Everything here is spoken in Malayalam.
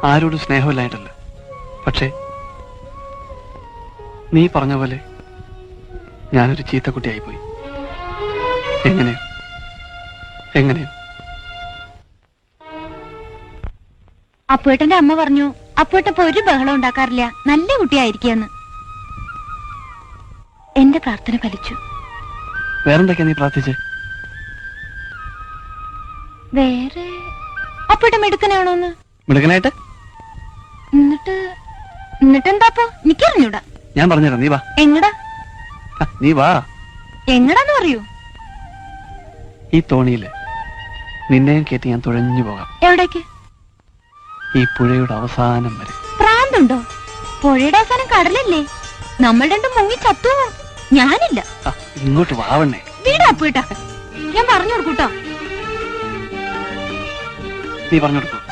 ആരോടും സ്നേഹമില്ലായിട്ടല്ല പക്ഷേ നീ പറഞ്ഞ പോലെ ഞാനൊരു ചീത്തക്കുട്ടിയായിപ്പോയി എങ്ങനെയോ എങ്ങനെയോ അപ്പുവേട്ടന്റെ അമ്മ പറഞ്ഞു അപ്പുവേട്ടപ്പോ ഒരു ബഹളം ഉണ്ടാക്കാറില്ല നല്ല കുട്ടിയായിരിക്കാന്ന് എന്റെ പ്രാർത്ഥന ഫലിച്ചു വേറെന്തൊക്കെയാ നീ പ്രാർത്ഥിച്ചേ വേറെ അപ്പുവേട്ടൻ മെടുക്കനാണോന്ന് മിടുക്കനായിട്ട് എന്നിട്ട് എന്നിട്ട് എന്താപ്പോ എനിക്കറിഞ്ഞൂടാ ഞാൻ പറഞ്ഞുതരാം നീ വാ എങ്ങടാ ആ, നീ വാ എങ്ങടാന്ന് പറയൂ ഈ തോണിയില് നിന്നെയും കയറ്റി ഞാൻ തുഴഞ്ഞു പോകാം എവിടേക്ക് ഈ പുഴയുടെ അവസാനം വരെ പ്രാന്തുണ്ടോ പുഴയുടെ അവസാനം കടലല്ലേ നമ്മൾ രണ്ടും മുങ്ങി ചത്തു ഞാനില്ല ആ, ഇങ്ങോട്ട് വാവണ്ണേ വീടാ അപ്പുവേട്ടാ ഞാൻ പറഞ്ഞു കൊടുക്കൂട്ടോ നീ പറഞ്ഞു കൊടുക്കൂ